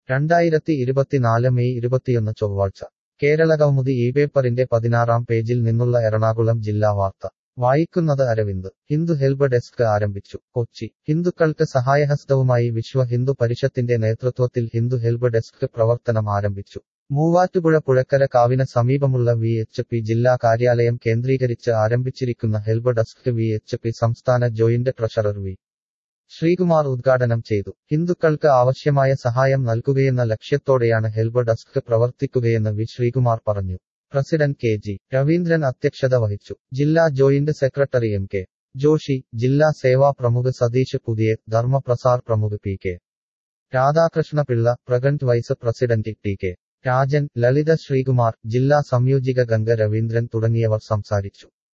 രണ്ടായിരത്തി ഇരുപത്തിനാല് മെയ് ഇരുപത്തിയൊന്ന് ചൊവ്വാഴ്ച കേരളകൗമുദി ഈ പേപ്പറിന്റെ പതിനാറാം പേജിൽ നിന്നുള്ള എറണാകുളം ജില്ലാ വാർത്ത വായിക്കുന്നത് അരവിന്ദ് ഹിന്ദു ഹെൽപ്പ് ഡെസ്ക് ആരംഭിച്ചു കൊച്ചി ഹിന്ദുക്കൾക്ക് സഹായഹസ്തവുമായി വിശ്വ ഹിന്ദു പരിഷത്തിന്റെ നേതൃത്വത്തിൽ ഹിന്ദു ഹെൽപ്പ് ഡെസ്ക് പ്രവർത്തനം ആരംഭിച്ചു മൂവാറ്റുപുഴ പുഴക്കര കാവിന് സമീപമുള്ള വി എച്ച് പി ജില്ലാ കാര്യാലയം കേന്ദ്രീകരിച്ച് ആരംഭിച്ചിരിക്കുന്ന help desk V H P സംസ്ഥാന ജോയിന്റ് ട്രഷറർ വി ശ്രീകുമാർ ഉദ്ഘാടനം ചെയ്തു ഹിന്ദുക്കൾക്ക് ആവശ്യമായ സഹായം നൽകുകയെന്ന ലക്ഷ്യത്തോടെയാണ് ഹെൽപ്പ് ഡെസ്ക് പ്രവർത്തിക്കുകയെന്ന് വി ശ്രീകുമാർ പറഞ്ഞു പ്രസിഡന്റ് കെ ജി രവീന്ദ്രൻ അധ്യക്ഷത വഹിച്ചു ജില്ലാ joint secretary M K Joshy ജില്ലാ സേവാ പ്രമുഖ് സതീഷ് പുതിയ ധർമ്മപ്രസാർ പ്രമുഖ് പി കെ രാധാകൃഷ്ണ പിള്ള പ്രഗന്റ് vice president T K Rajan Lalitha Sreekumar ജില്ലാ സംയോജിക ഗംഗ രവീന്ദ്രൻ തുടങ്ങിയവർ സംസാരിച്ചു